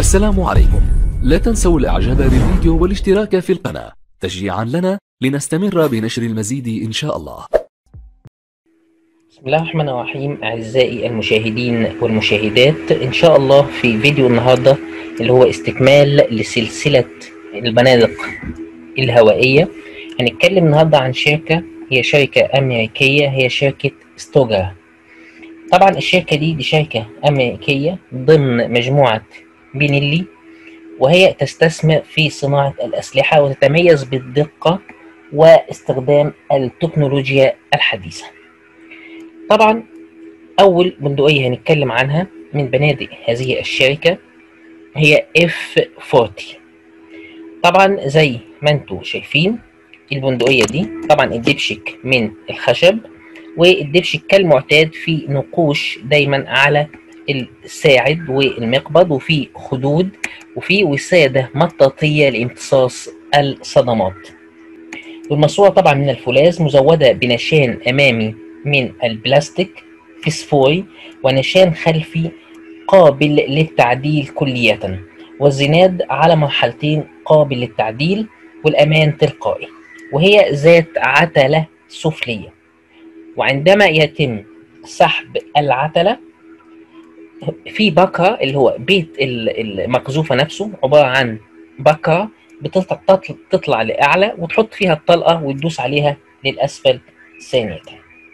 السلام عليكم لا تنسوا الاعجاب بالفيديو والاشتراك في القناة تشجيعا لنا لنستمر بنشر المزيد ان شاء الله بسم الله الرحمن الرحيم أعزائي المشاهدين والمشاهدات إن شاء الله في فيديو النهاردة اللي هو استكمال لسلسلة البنادق الهوائية هنتكلم النهاردة عن شركة هي شركة أمريكية هي شركة ستوجر طبعا الشركة دي دي شركة أمريكية ضمن مجموعة بينيلي وهي تستثمر في صناعة الأسلحة وتتميز بالدقة واستخدام التكنولوجيا الحديثة طبعا أول بندقية هنتكلم عنها من بنادق هذه الشركة هي F40 طبعا زي ما انتم شايفين البندقية دي طبعا الدبشك من الخشب والدبشك كالمعتاد في نقوش دايما على الساعد والمقبض وفي خدود وفي وسادة مطاطية لامتصاص الصدمات والمصنوعة طبعا من الفولاذ مزودة بنشان أمامي من البلاستيك فسفوري ونشان خلفي قابل للتعديل كلية والزناد على مرحلتين قابل للتعديل والأمان تلقائي وهي ذات عتلة سفلية وعندما يتم سحب العتلة في بكرة اللي هو بيت المقذوفة نفسه عبارة عن بكرة بتطلع لأعلى وتحط فيها الطلقة وتدوس عليها للأسفل ثانية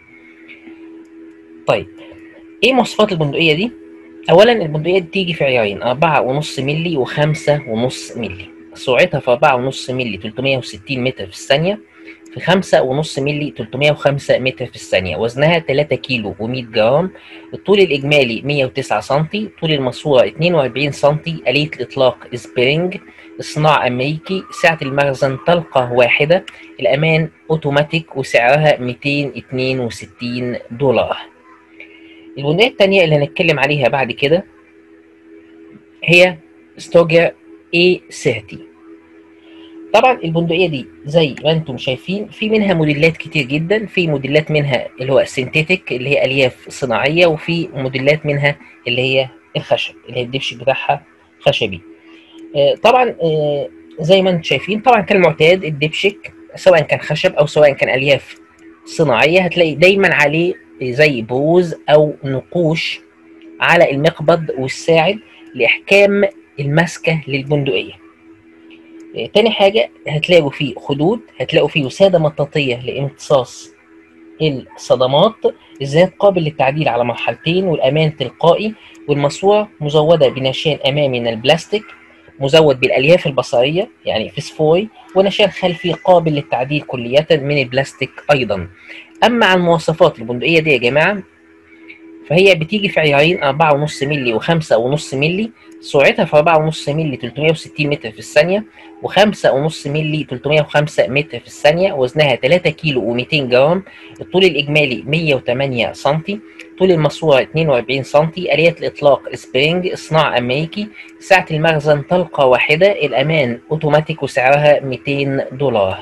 طيب ايه مواصفات البندقية دي؟ أولا البندقية دي تيجي في عيارين أربعة ونص ملي وخمسة ونص ملي سرعتها في أربعة ونص ملي 360 متر في الثانية في خمسة ونص ملي 305 متر في الثانية وزنها 3 كيلو و100 جرام الطول الإجمالي 109 سنتي طول الماسورة 42 سنتي آلية الإطلاق سبرينج الصناعة أمريكي سعة المخزن طلقة واحدة الأمان أوتوماتيك وسعرها 262 دولار البندقية التانية اللي هنتكلم عليها بعد كده هي ستوجر A30 طبعا البندقية دي زي ما انتم شايفين في منها موديلات كتير جدا في موديلات منها اللي هو السينتيتك اللي هي ألياف صناعية وفي موديلات منها اللي هي الخشب اللي هي الدبش بتاعها خشبي آه طبعا آه زي ما انتم شايفين طبعا كالمعتاد الدبشك سواء كان خشب او سواء كان ألياف صناعية هتلاقي دايما عليه زي بوز او نقوش على المقبض والساعد لاحكام المسكه للبندقيه تاني حاجة هتلاقوا فيه خدود هتلاقوا فيه وسادة مطاطية لامتصاص الصدمات الذات قابل للتعديل على مرحلتين والأمان تلقائي والماسورة مزودة بنشان أمامي من البلاستيك مزود بالألياف البصرية يعني فسفوري ونشان خلفي قابل للتعديل كلية من البلاستيك أيضا أما عن مواصفات البندقية دي يا جماعة فهي بتيجي في عيارين 4.5 مللي و5.5 مللي سرعتها في 4.5 مللي 360 متر في الثانية و5.5 مللي 305 متر في الثانية وزنها 3 كيلو و200 جرام الطول الإجمالي 108 سنتي طول الماسورة 42 سنتي آلية الإطلاق سبرينج صناعة أمريكي سعة المخزن طلقة واحدة الأمان أوتوماتيك وسعرها 200 دولار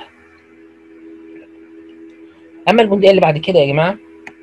أما البندقية اللي بعد كده يا جماعة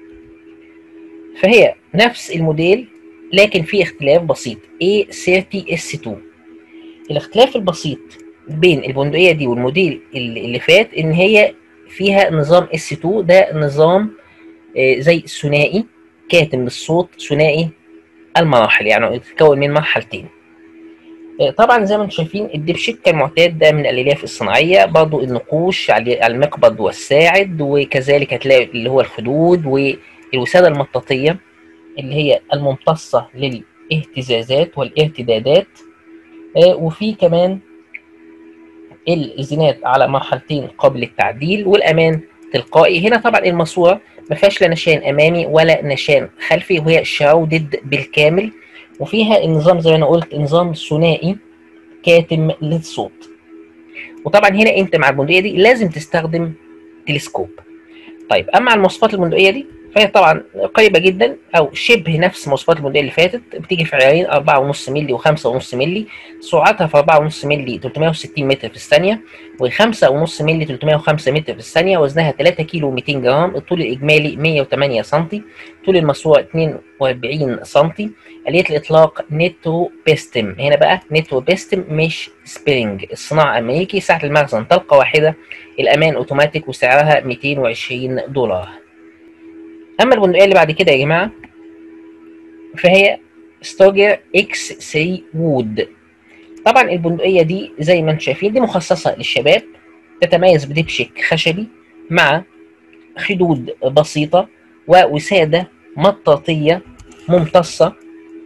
فهي نفس الموديل لكن في اختلاف بسيط A30S2 الاختلاف البسيط بين البندقية دي والموديل اللي فات ان هي فيها نظام S2 ده نظام زي ثنائي كاتم للصوت ثنائي المراحل يعني يتكون من مرحلتين طبعا زي ما انتم شايفين الدبشك كالمعتاد ده من الالياف الصناعيه برضو النقوش على المقبض والساعد وكذلك هتلاقي اللي هو الخدود والوساده المطاطيه اللي هي الممتصة للاهتزازات والارتدادات آه وفي كمان الزناد على مرحلتين قبل التعديل والأمان تلقائي هنا طبعا الماسورة ما فيهاش لا نشان أمامي ولا نشان خلفي وهي شراودد بالكامل وفيها النظام زي ما أنا قلت نظام ثنائي كاتم للصوت وطبعا هنا أنت مع البندقية دي لازم تستخدم تلسكوب طيب أما عن مواصفات البندقية دي فهي طبعا قريبه جدا او شبه نفس مواصفات البندقيه اللي فاتت بتيجي في عيارين 4.5 مللي و5.5 مللي سرعتها في 4.5 مللي 360 متر في الثانيه و5.5 مللي 305 متر في الثانيه وزنها 3 كيلو 200 جرام الطول الاجمالي 108 سم طول الماسوره 42 سم آلية الإطلاق نيترو بيستم هنا بقى نيترو بيستم مش سبرينج الصناعة أمريكي سعة المخزن طلقة واحدة الأمان أوتوماتيك وسعرها 220 دولار أما البندقية اللي بعد كده يا جماعة فهي ستوجر اكس 3 وود طبعا البندقية دي زي ما انتم شايفين دي مخصصة للشباب تتميز بدبشك خشبي مع خدود بسيطة ووسادة مطاطية ممتصة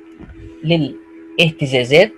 للاهتزازات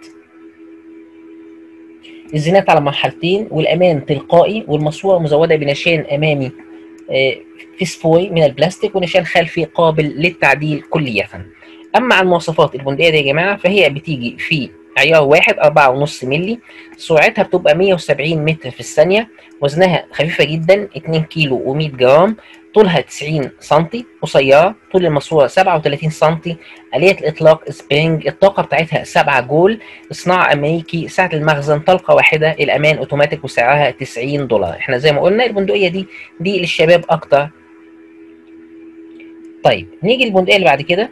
الزينات على مرحلتين والأمان تلقائي والماسورة مزودة بنشان أمامي فسفوي من البلاستيك ونشان خلفي قابل للتعديل كلية أما عن مواصفات البندقية دي يا جماعة فهي بتيجي في عيار واحد أربعة ونص ملي سرعتها بتبقى 170 متر في الثانية وزنها خفيفة جدا 2 كيلو و100 جرام طولها 90 سم قصيرة طول الماسورة 37 سم آلية الإطلاق سبرينج الطاقة بتاعتها 7 جول صناعة أمريكي سعة المخزن طلقة واحدة الأمان أوتوماتيك وسعرها 90 دولار احنا زي ما قلنا البندقية دي دي للشباب أكتر طيب نيجي البندقية اللي بعد كده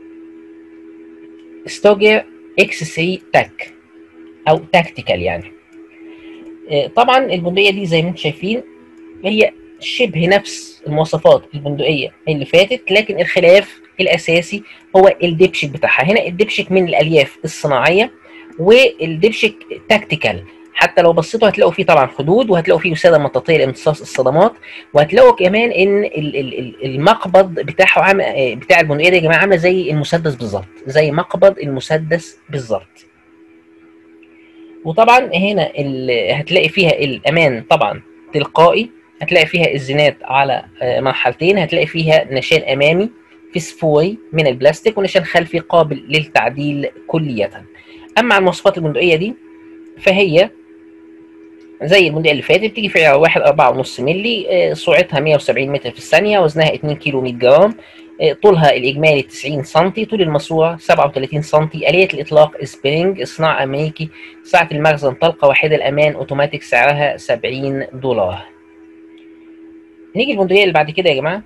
ستوجر اكس 3 تاك أو تاكتيكال يعني طبعا البندقية دي زي ما انتم شايفين هي شبه نفس المواصفات البندقيه اللي فاتت لكن الخلاف الاساسي هو الدبشك بتاعها هنا الدبشك من الالياف الصناعيه والدبشك تاكتيكال حتى لو بصيتوا هتلاقوا فيه طبعا خدود وهتلاقوا فيه وساده مطاطيه لامتصاص الصدمات وهتلاقوا كمان ان المقبض بتاعه عام بتاع البندقيه دي يا جماعه عامله زي المسدس بالظبط زي مقبض المسدس بالظبط وطبعا هنا هتلاقي فيها الامان طبعا تلقائي هتلاقي فيها الزينات على مرحلتين هتلاقي فيها نشان امامي فسفوي من البلاستيك ونشان خلفي قابل للتعديل كلية اما عن مواصفات البندقية دي فهي زي البندقية اللي فاتت بتيجي في عيار واحد أربعة ونص ملي سرعتها 170 متر في الثانية وزنها 2 كيلو 100 جرام طولها الإجمالي 90 سم طول الماسورة 37 سم آلية الإطلاق سبرينج صناعة أمريكي سعة المخزن طلقة واحدة الأمان أوتوماتيك سعرها 70 دولار نيجي البندقية اللي بعد كده يا جماعة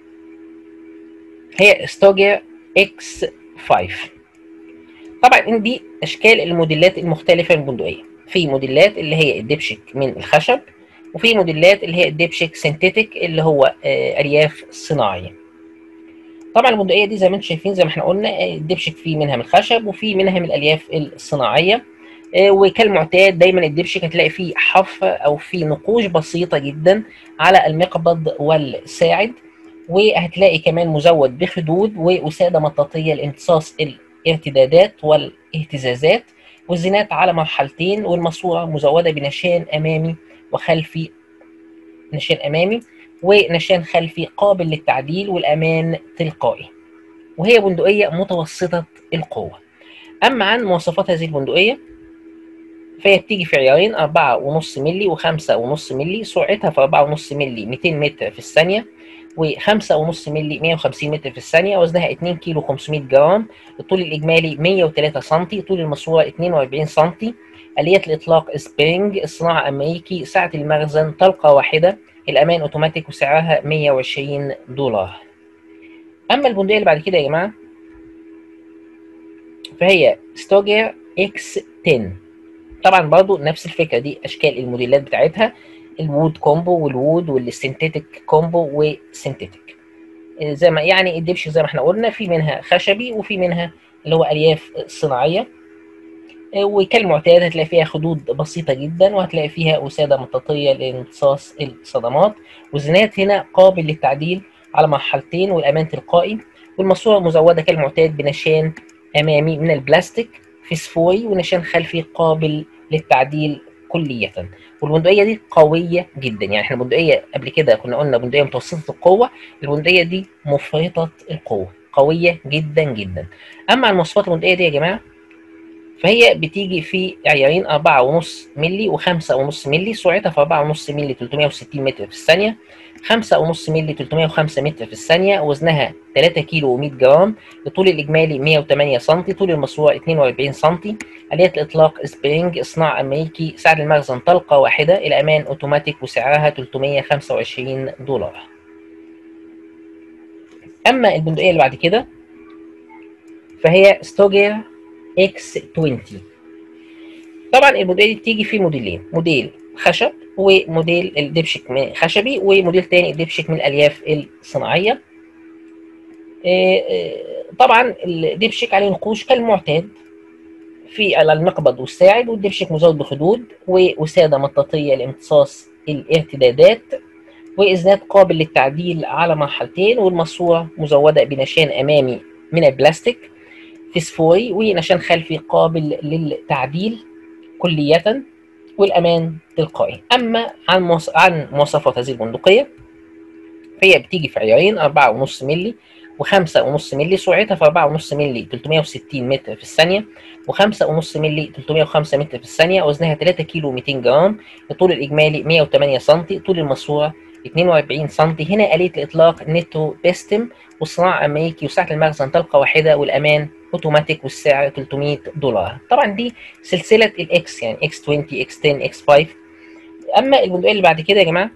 هي ستوجر اكس 5 طبعا دي اشكال الموديلات المختلفة من البندقية في موديلات اللي هي الدبشك من الخشب وفي موديلات اللي هي الدبشك سينتيتك اللي هو الياف صناعية طبعا البندقية دي زي ما انتم شايفين زي ما احنا قلنا الدبشك فيه منها من الخشب وفي منها من الالياف الصناعية وكالمعتاد دايما الدبشك هتلاقي فيه حف او فيه نقوش بسيطه جدا على المقبض والساعد وهتلاقي كمان مزود بخدود ووساده مطاطيه لامتصاص الارتدادات والاهتزازات والزينات على مرحلتين والماسوره مزوده بنشان امامي وخلفي نشان امامي ونشان خلفي قابل للتعديل والامان تلقائي وهي بندقيه متوسطه القوه اما عن مواصفات هذه البندقيه فهي بتيجي في عيارين أربعة ونص ملي وخمسة ونص ملي سرعتها في أربعة ونص ملي 200 متر في الثانية وخمسة ونص ملي 150 متر في الثانية وزنها 2 كيلو 500 جرام الطول الإجمالي 103 سم طول الماسورة 42 سم آلية الإطلاق سبرينج الصناعة أمريكي سعة المخزن طلقة واحدة الأمان أوتوماتيك وسعرها 120 دولار أما البندقية اللي بعد كده يا جماعة فهي ستوجر اكس 10 طبعا برضو نفس الفكره دي اشكال الموديلات بتاعتها الوود كومبو والوود والسينتيتك كومبو وسينتيتك زي ما يعني الدبش زي ما احنا قلنا في منها خشبي وفي منها اللي هو الياف صناعيه وكالمعتاد هتلاقي فيها خدود بسيطه جدا وهتلاقي فيها وساده مطاطيه لامتصاص الصدمات والزنات هنا قابل للتعديل على مرحلتين والامان تلقائي والماسوره مزوده كالمعتاد بنشان امامي من البلاستيك فسفوي ونشان خلفي قابل للتعديل كلية والبندقية دي قوية جدا يعني احنا البندقية قبل كده كنا قلنا بندقية متوسطة القوة البندقية دي مفرطة القوة قوية جدا جدا أما عن مواصفات البندقية دي يا جماعة فهي بتيجي في عيارين 4.5 مللي و5.5 مللي سرعتها في 4.5 مللي 360 متر في الثانية 5.5 مللي 305 متر في الثانية وزنها 3 كيلو و100 جرام الطول الإجمالي 108 سم طول المشروع 42 سم آلية الإطلاق سبرينج إصناع أمريكي سعر المخزن طلقة واحدة الأمان أوتوماتيك وسعرها 325 دولار أما البندقية اللي بعد كده فهي ستوجر اكس 20 طبعا البندقية دي بتيجي في موديلين موديل خشب وموديل الدبشك من خشبي وموديل تاني الدبشك من الالياف الصناعيه طبعا الدبشك عليه نقوش كالمعتاد في على المقبض والساعد والدبشك مزود بخدود ووساده مطاطيه لامتصاص الارتدادات وإذنات قابل للتعديل على مرحلتين والماسورة مزودة بنشان أمامي من البلاستيك فسفوري ونشان خلفي قابل للتعديل كلية والأمان تلقائي أما عن موص... عن مواصفات هذه البندقية فهي بتيجي في عيارين 4.5 مللي و5.5 مللي سرعتها في 4.5 مللي 360 متر في الثانية و5.5 مللي 305 متر في الثانية وزنها 3 كيلو 200 جرام الطول الإجمالي 108 سم طول الماسورة 42 سم هنا آلية الإطلاق نيتو بيستم والصناعة أمريكي وسعة المخزن طلقة واحدة والأمان اوتوماتيك والسعر 300 دولار طبعا دي سلسله الاكس يعني اكس 20 اكس 10 اكس 5 اما البندقيه اللي بعد كده يا جماعه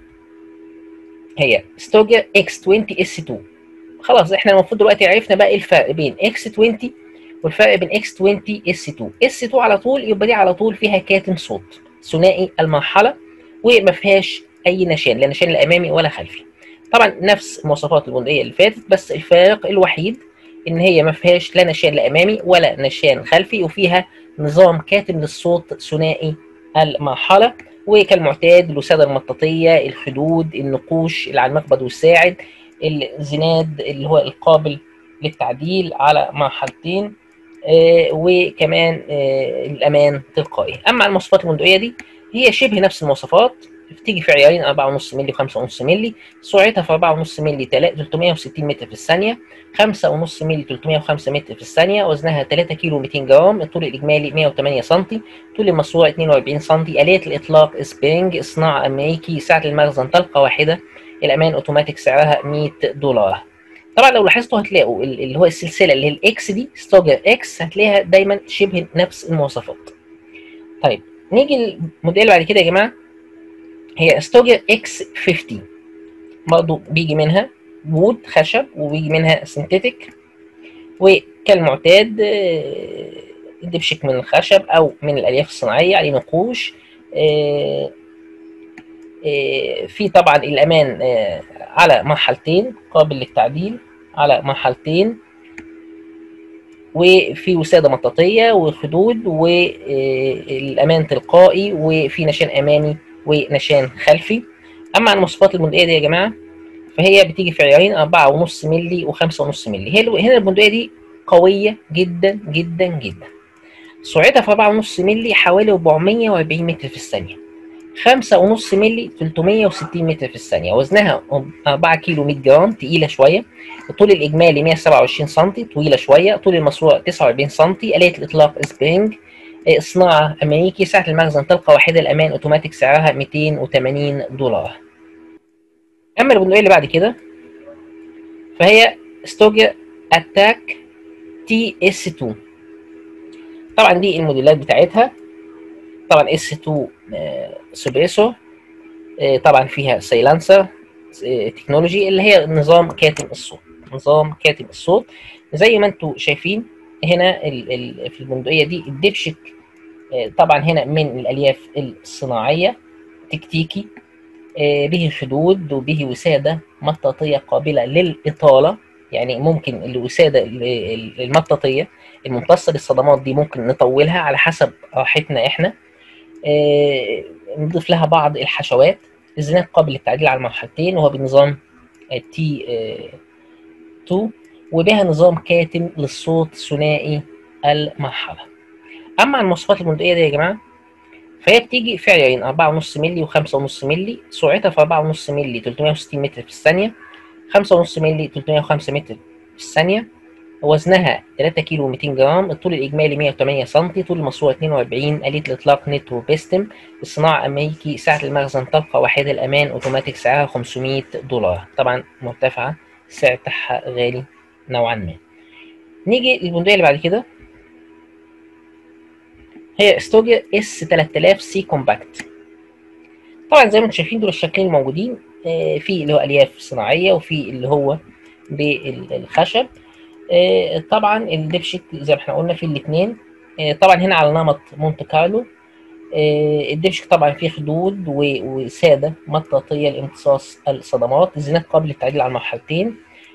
هي ستوجر اكس 20 اس 2 خلاص احنا المفروض دلوقتي عرفنا بقى ايه الفرق بين اكس 20 والفرق بين اكس 20 اس 2 اس 2 على طول يبقى دي على طول فيها كاتم صوت ثنائي المرحله وما فيهاش اي نشان لا نشان لا امامي ولا خلفي طبعا نفس مواصفات البندقيه اللي فاتت بس الفارق الوحيد ان هي ما فيهاش لا نشان لا امامي ولا نشان خلفي وفيها نظام كاتم للصوت ثنائي المرحله وكالمعتاد الوساده المطاطيه الخدود النقوش اللي على المقبض والساعد الزناد اللي هو القابل للتعديل على مرحلتين آه وكمان آه الامان تلقائي اما المواصفات البندقيه دي هي شبه نفس المواصفات بتيجي في عيارين 4.5 مللي و5.5 مللي سرعتها في 4.5 مللي 360 متر في الثانية 5.5 مللي 305 متر في الثانية وزنها 3 كيلو 200 جرام الطول الإجمالي 108 سم طول الماسورة 42 سم آلية الإطلاق سبرينج صناعة أمريكي سعة المخزن طلقة واحدة الأمان أوتوماتيك سعرها 100 دولار طبعا لو لاحظتوا هتلاقوا اللي هو السلسلة اللي هي الإكس دي ستوجر إكس هتلاقيها دايما شبه نفس المواصفات طيب نيجي الموديل اللي بعد كده يا جماعه هي ستوجر اكس 50 برضه بيجي منها وود خشب وبيجي منها سنتيتك وكالمعتاد دبشك من الخشب او من الالياف الصناعيه عليه نقوش في طبعا الامان على مرحلتين قابل للتعديل على مرحلتين وفي وساده مطاطيه وخدود والامان تلقائي وفي نشان امامي ونشان خلفي اما عن مواصفات البندقيه دي يا جماعه فهي بتيجي في عيارين 4.5 مللي و5.5 مللي هي هنا البندقيه دي قويه جدا جدا جدا سرعتها في 4.5 مللي حوالي 440 متر في الثانيه 5.5 مللي 360 متر في الثانيه وزنها 4 كيلو 100 جرام تقيله شويه الطول الاجمالي 127 سم طويله شويه طول الماسوره 49 سم آلية الاطلاق سبرينج صناعة أمريكي سعة المخزن طلقة واحدة الأمان أوتوماتيك سعرها 280 دولار أما البندقية اللي بعد كده فهي ستوجر أتاك تي اس 2 طبعا دي الموديلات بتاعتها طبعا اس 2 سوبريسو طبعا فيها سايلانسر تكنولوجي اللي هي نظام كاتم الصوت نظام كاتم الصوت زي ما انتم شايفين هنا ال ال في البندقيه دي الدبشك طبعا هنا من الالياف الصناعيه تكتيكي به خدود وبه وساده مطاطيه قابله للاطاله يعني ممكن الوساده المطاطيه الممتصه للصدمات دي ممكن نطولها على حسب راحتنا احنا نضيف لها بعض الحشوات الزناد قابل للتعديل على المرحلتين وهو بنظام تي 2 وبها نظام كاتم للصوت ثنائي المرحلة أما عن مواصفات البندقية دي يا جماعة فهي بتيجي في عيارين 4.5 مللي و5.5 مللي سرعتها في 4.5 مللي 360 متر في الثانية 5.5 مللي 305 متر في الثانية وزنها 3 كيلو 200 جرام الطول الإجمالي 108 سم طول الماسورة 42 آلية الإطلاق نترو بيستم الصناعة أمريكي سعة المخزن طلقة واحدة الأمان أوتوماتيك سعرها 500 دولار طبعا مرتفعة السعر بتاعها غالي نوعا ما نيجي للبندقية اللي بعد كده هي ستوجر اس 3000 سي كومباكت طبعا زي ما انتم شايفين دول الشكلين الموجودين آه، في اللي هو الياف صناعيه وفي اللي هو بالخشب آه، طبعا الدبشك زي ما احنا قلنا في الاثنين طبعا هنا على نمط مونte كارلو آه، الدبشك طبعا فيه خدود و- وساده مطاطيه لامتصاص الصدمات الزينات قابل للتعديل على المرحلتين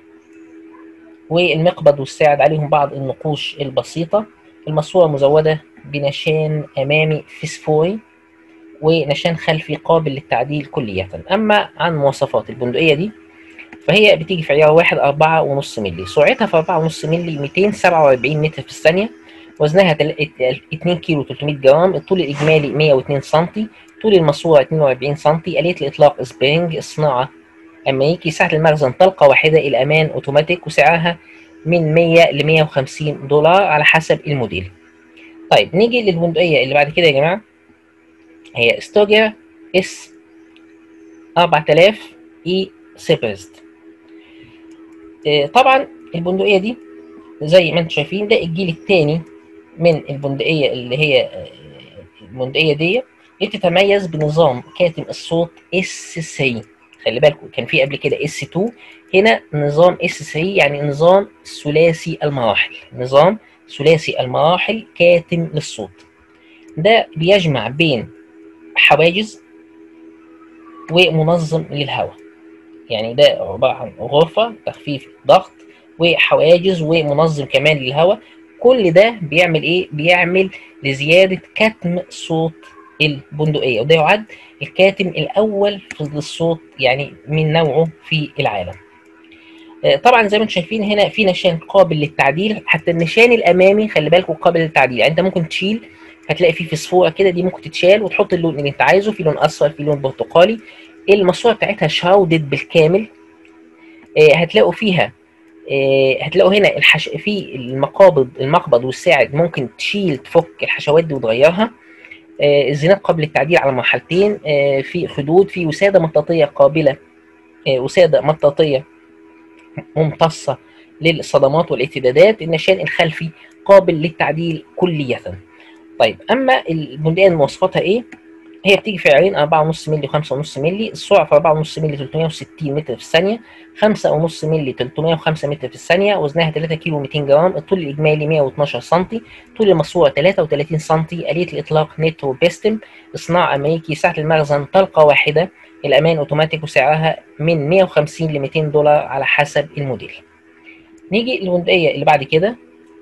والمقبض والساعد عليهم بعض النقوش البسيطه الماسوره مزوده بنشان امامي فسفوري ونشان خلفي قابل للتعديل كلية أما عن مواصفات البندقية دي فهي بتيجي في عيار واحد أربعة ونص مللي سرعتها في أربعة ونص مللي 247 متر في الثانية وزنها تل- ات- 2 كيلو 300 جرام الطول الإجمالي 102 سنتي طول الماسورة 42 سنتي آلية الإطلاق سبرينج الصناعة أمريكي سعة المخزن طلقة واحدة الأمان أوتوماتيك وسعرها من 100 ل 150 دولار على حسب الموديل طيب نيجي للبندقية اللي بعد كده يا جماعة هي ستوجر اس 4000 اي سيبرزد طبعا البندقية دي زي ما انتم شايفين ده الجيل الثاني من البندقية اللي هي آه، البندقية دي اللي بتتميز بنظام كاتم الصوت اس 3 خلي بالكم كان في قبل كده اس 2 هنا نظام اس 3 يعني نظام ثلاثي المراحل نظام ثلاثي المراحل كاتم للصوت ده بيجمع بين حواجز ومنظم للهواء يعني ده عبارة عن غرفة تخفيف ضغط وحواجز ومنظم كمان للهواء كل ده بيعمل ايه؟ بيعمل لزيادة كتم صوت البندقية وده يعد الكاتم الأول في الصوت يعني من نوعه في العالم آه، طبعا زي ما انتم شايفين هنا في نشان قابل للتعديل حتى النشان الامامي خلي بالكم قابل للتعديل يعني انت ممكن تشيل هتلاقي فيه فسفوره كده دي ممكن تتشال وتحط اللون اللي انت عايزه في لون اصفر في لون برتقالي الماسوره بتاعتها شراودد بالكامل آه، هتلاقوا فيها آه، هتلاقوا هنا الحش... في المقابض المقبض والساعد ممكن تشيل تفك الحشوات دي وتغيرها آه، الزينات قبل التعديل على مرحلتين آه، في خدود في وساده مطاطيه قابله آه، وساده مطاطيه ممتصه للصدمات والارتدادات النشان الخلفي قابل للتعديل كلية طيب اما البندقية مواصفاتها ايه هي بتيجي في عيارين 4.5 مللي و5.5 مللي السرعة في 4.5 مللي 360 متر في الثانية 5.5 مللي 305 متر في الثانية وزنها 3 كيلو 200 جرام الطول الإجمالي 112 سم طول الماسورة 33 سم آلية الإطلاق نيترو بيستم إصناع أمريكي سعة المخزن طلقة واحدة الأمان أوتوماتيك وسعرها من 150 ل 200 دولار على حسب الموديل نيجي للبندقية اللي بعد كده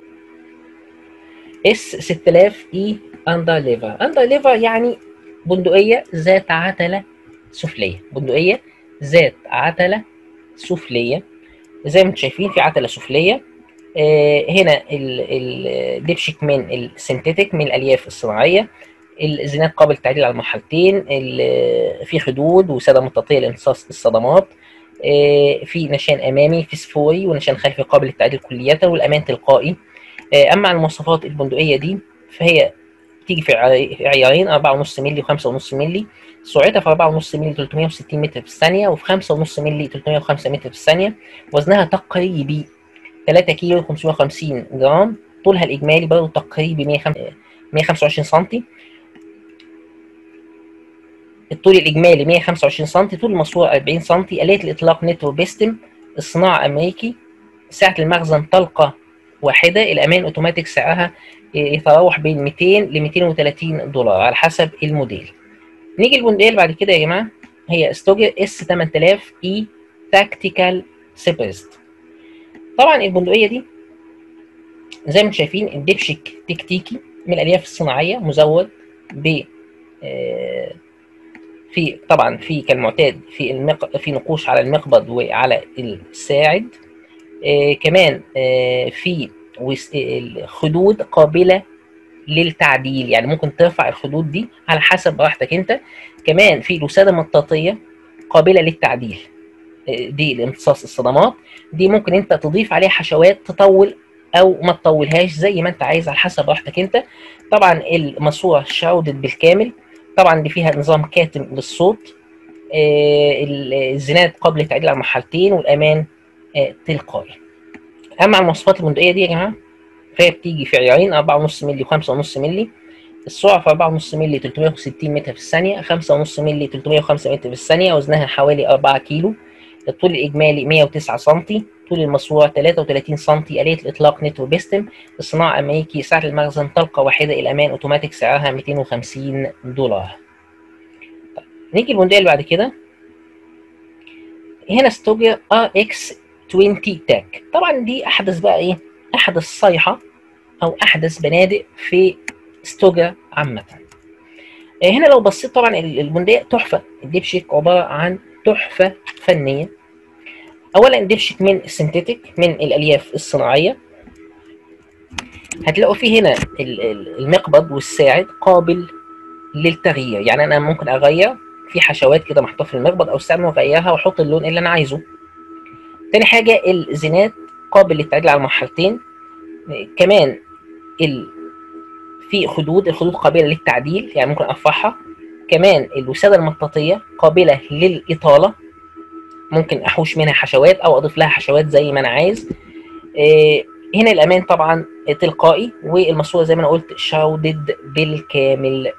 اس 6000 اي اندر ليفر اندر ليفر يعني بندقية ذات عتلة سفلية بندقية ذات عتلة سفلية زي ما انتم شايفين في عتلة سفلية آه هنا الدبشك من السنتيتك من الالياف الصناعية الزينات قابل للتعديل على المرحلتين في خدود وسادة مطاطية لامتصاص الصدمات آه في نشان امامي فسفوري ونشان خلفي قابل للتعديل كلية والامان تلقائي آه اما عن مواصفات البندقية دي فهي تيجي في عيارين 4.5 مللي و5.5 مللي سرعتها في 4.5 مللي 360 متر في الثانية وفي 5.5 مللي 305 متر في الثانية وزنها تقريبي 3 كيلو 550 جرام طولها الإجمالي برضه تقريبي 125 سم الطول الإجمالي 125 سم طول الماسورة 40 سم آلية الإطلاق نترو بيستم الصناعة أمريكي سعة المخزن طلقة واحدة الأمان أوتوماتيك سعرها يتراوح بين 200 ل 230 دولار على حسب الموديل نيجي البندقية اللي بعد كده يا جماعة هي ستوجر اس 8000 اي تاكتيكال سيبرست طبعا البندقية دي زي ما انتم شايفين الدبشك تكتيكي من الألياف الصناعية مزود ب في طبعا في كالمعتاد في المق... في نقوش على المقبض وعلى الساعد آه كمان آه في الخدود قابلة للتعديل يعني ممكن ترفع الخدود دي على حسب راحتك انت كمان في الوسادة مطاطية قابلة للتعديل دي لامتصاص الصدمات دي ممكن انت تضيف عليها حشوات تطول او ما تطولهاش زي ما انت عايز على حسب راحتك انت طبعا الماسوره شاودت بالكامل طبعا دي فيها نظام كاتم للصوت آه، الزناد قابل للتعديل على مرحلتين والامان آه، تلقائي اما المواصفات البندقيه دي يا جماعه فهي بتيجي في عيارين 4.5 مللي و5.5 مللي السرعه في 4.5 مللي 360 متر في الثانيه 5.5 مللي 305 متر في الثانيه وزنها حوالي 4 كيلو الطول الاجمالي 109 سم طول الماسوره 33 سم آلية الإطلاق نترو بيستم الصناعة أمريكي سعر المخزن طلقة واحدة الأمان أوتوماتيك سعرها 250 دولار طيب. نيجي البندقية اللي بعد كده هنا ستوجر ار اكس 20 تاك طبعا دي احدث بقى ايه احدث صيحه او احدث بنادق في ستوجر عامه هنا لو بصيت طبعا البندقيه تحفه الدبشيك عباره عن تحفه فنيه اولا الدبشيك من السنتيتك من الالياف الصناعيه هتلاقوا فيه هنا المقبض والساعد قابل للتغيير يعني انا ممكن اغير في حشوات كده محطوطه في المقبض او الساعد اغيرها واحط اللون اللي انا عايزه تاني حاجه الزينات قابل للتعديل على مرحلتين كمان ال... في خدود الخدود قابله للتعديل يعني ممكن ارفعها كمان الوساده المطاطيه قابله للاطاله ممكن احوش منها حشوات او اضيف لها حشوات زي ما انا عايز إيه هنا الامان طبعا تلقائي والماسوره زي ما انا قلت شاودد بالكامل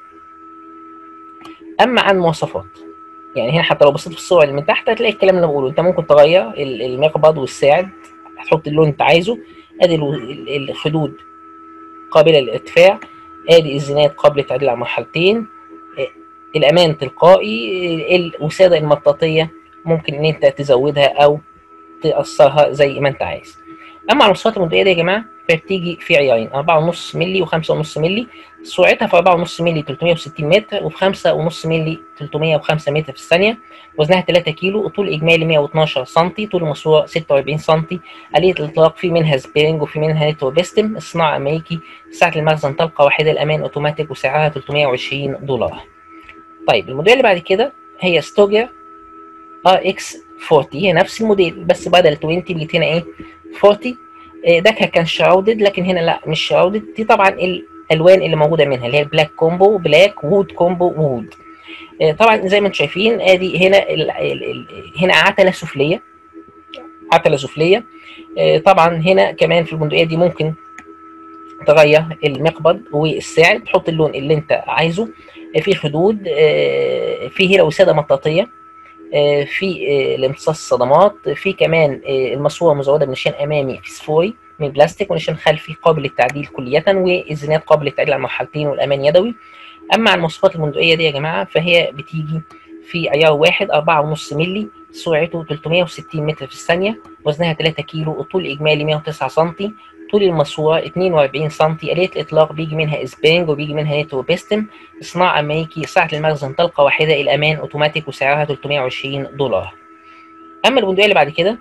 اما عن مواصفات يعني هنا حتى لو بصيت في الصور اللي من تحت هتلاقي الكلام اللي بقوله انت ممكن تغير المقبض والساعد هتحط اللون انت عايزه ادي الخدود قابله للارتفاع ادي الزناد قابله للتعديل على مرحلتين الامان تلقائي الوساده المطاطيه ممكن ان انت تزودها او تقصرها زي ما انت عايز اما على المواصفات المبدئيه دي يا جماعه فبتيجي في عيارين 4.5 مللي و5.5 مللي سرعتها في 4.5 مللي 360 متر وفي 5.5 مللي 305 متر في الثانيه وزنها 3 كيلو طول اجمالي 112 سم طول الماسوره 46 سم آلية الاطلاق في منها سبيرنج وفي منها نترو بيستم الصناعه امريكي سعه المخزن طلقه واحده الامان اوتوماتيك وسعرها 320 دولار طيب الموديل اللي بعد كده هي ستوجر ار اكس 40 هي نفس الموديل بس بدل 20 جبت هنا ايه 40 ده كان شراودد لكن هنا لا مش شراودد دي طبعا الالوان اللي موجوده منها اللي هي البلاك كومبو بلاك وود كومبو وود طبعا زي ما انتم شايفين ادي هنا ال ال ال هنا عتله سفليه عتله سفليه طبعا هنا كمان في البندقيه دي ممكن تغير المقبض والساعد تحط اللون اللي انت عايزه في خدود في هنا وساده مطاطيه في لامتصاص الصدمات في كمان الماسوره مزوده بنشان امامي فسفوري من بلاستيك ونشان خلفي قابل للتعديل كلية والزناد قابل للتعديل على مرحلتين والامان يدوي اما على المواصفات البندقيه دي يا جماعه فهي بتيجي في عيار واحد 4.5 مللي سرعته 360 متر في الثانيه وزنها 3 كيلو الطول الاجمالي 109 سم طول الماسوره 42 سم آلية الإطلاق بيجي منها سبرينج وبيجي منها نيترو بيستم صناعة أمريكي سعة المخزن طلقة واحدة الأمان أوتوماتيك وسعرها 320 دولار أما البندقية اللي بعد كده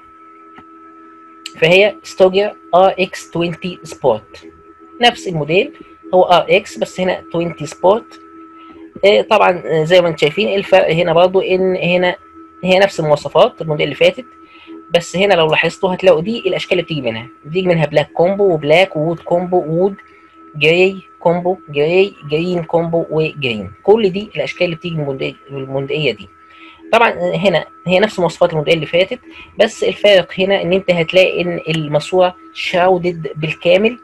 فهي ستوجر ار اكس 20 سبورت نفس الموديل هو ار اكس بس هنا 20 سبورت إيه طبعا زي ما انتم شايفين الفرق هنا برضو ان هنا هي نفس المواصفات الموديل اللي فاتت بس هنا لو لاحظتوا هتلاقوا دي الاشكال اللي بتيجي منها بتيجي منها بلاك كومبو وبلاك وود كومبو وود جراي كومبو جراي جرين كومبو وجرين كل دي الاشكال اللي بتيجي من المندقيه دي طبعا هنا هي نفس مواصفات الموديل اللي فاتت بس الفارق هنا ان انت هتلاقي ان الماسوره شاودد بالكامل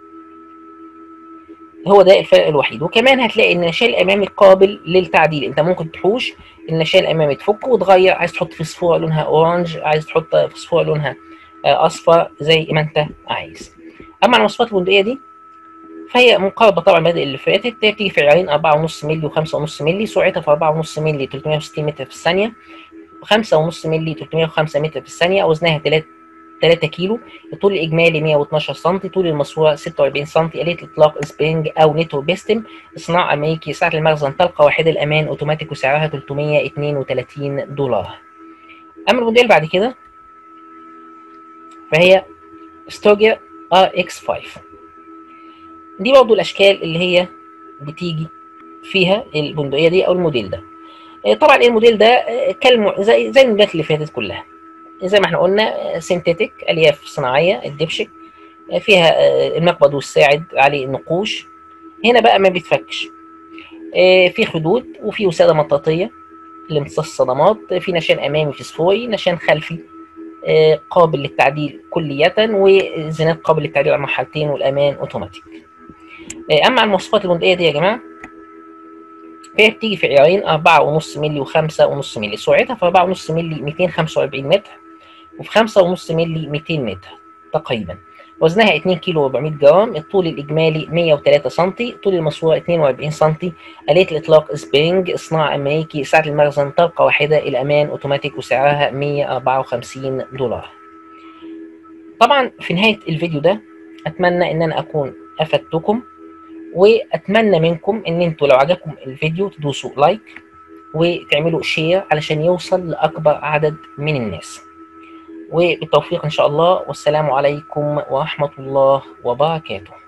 هو ده الفرق الوحيد وكمان هتلاقي ان النشال الامامي قابل للتعديل انت ممكن تحوش النشال الامامي تفكه وتغير عايز تحط فسفوره لونها اورنج عايز تحط فسفوره لونها اصفر زي ما انت عايز اما المواصفات البندقيه دي فهي مقاربه طبعا المبادئ اللي فاتت هي بتيجي في عيارين 4.5 مللي و5.5 مللي سرعتها في 4.5 مللي 360 متر في الثانيه 5.5 مللي 305 متر في الثانيه وزنها 3 3 كيلو الطول الاجمالي 112 سم طول الماسوره 46 سم آلية الاطلاق سبرينج او نيترو بيستم صناعه امريكي سعه المخزن طلقه واحده الامان اوتوماتيك وسعرها 332 دولار اما الموديل بعد كده فهي ستوجر ار اكس 5 دي برضه الاشكال اللي هي بتيجي فيها البندقيه دي او الموديل ده طبعا الموديل ده كلمه زي زي الموديلات اللي فاتت كلها زي ما احنا قلنا سينتيتك الياف صناعيه الدبشك فيها المقبض والساعد عليه نقوش هنا بقى ما بيتفكش في خدود وفي وسادة مطاطية لامتصاص الصدمات في نشان أمامي فسفوري نشان خلفي قابل للتعديل كلية وزنات قابل للتعديل على مرحلتين والأمان أوتوماتيك أما المواصفات البندقية دي يا جماعة فهي بتيجي في عيارين أربعة ونص مللي وخمسة ونص مللي سرعتها في أربعة ونص مللي ميتين خمسة وأربعين متر وفي خمسة ونص مللي ميتين متر تقريبا وزنها 2 كيلو و400 جرام الطول الإجمالي 103 سم طول الماسورة 42 سم آلية الإطلاق سبرينج إصناع أمريكي سعة المخزن طاقة واحدة الأمان أوتوماتيك وسعرها 154 دولار طبعا في نهاية الفيديو ده أتمنى إن أنا أكون أفدتكم وأتمنى منكم إن أنتوا لو عجبكم الفيديو تدوسوا لايك وتعملوا شير علشان يوصل لأكبر عدد من الناس وبالتوفيق إن شاء الله والسلام عليكم ورحمة الله وبركاته